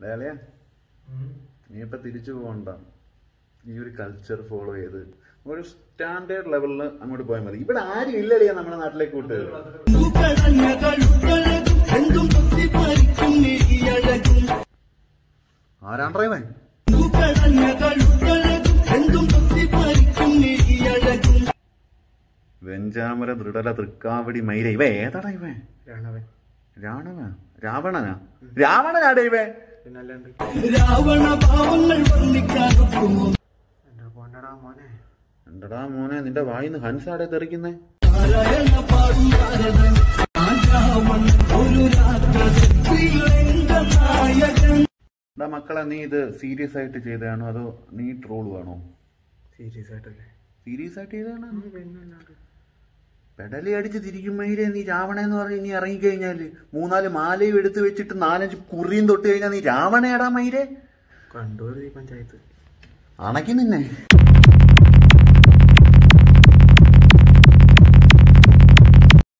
ലേലയാ നീ ഇപ്പൊ തിരിച്ചു പോകണ്ട ഈ ഒരു കൾച്ചർ ഫോളോ ചെയ്ത് ഒരു സ്റ്റാൻഡേർഡ് ലെവലിൽ അങ്ങോട്ട് പോയാൽ മതി ഇവിടെ ആരും ഇല്ലല്ലേ നമ്മുടെ നാട്ടിലേക്ക് വിട്ട് ആരാണ്ടറയുമേ വെഞ്ചാമര ദൃഢല തൃക്കാവടി മൈര ഇവ ഏതാടാ ഇവ രാണവൻ രാണവ രാവണനാ രാവണനാടേ ഇവ പിന്നല്ലാണ്ട് രാവണ ഭാവങ്ങൾ വർണ്ണിക്കാനൊക്കുമോ എന്റെ പൊന്നടാ മോനെ എന്തടാ മോനെ നിന്റെ വായിന്ന് ഹൻസാടെ തെറിക്കുന്നേ നാരായണ പാടും ഭാരതൻ രാവണ ഒരു രാജനായകൻ എടാ മക്കളെ നീ ഇത് സീരിയസ് ആയിട്ട് ചെയ്തതാണോ അതോ നീ ട്രോൾ വേണോ സീരിയസ് ആയിട്ടല്ലേ സീരിയസ് ആയിട്ട് ചെയ്തതാണോ പിന്നല്ലാണ്ട് പെടലി അടിച്ച് തിരിക്കുമ്പോഴേ നീ രാവണ എന്ന് പറഞ്ഞ് ഇനി ഇറങ്ങിക്കഴിഞ്ഞാല് മൂന്നാല് മാലയും എടുത്ത് വെച്ചിട്ട് നാലഞ്ച് കുറിയും തൊട്ട് കഴിഞ്ഞാൽ നീ രാവണയാടാ മൈരെ കണ്ടൂർ ഈ പഞ്ചായത്ത് അണക്കി നിന്നെ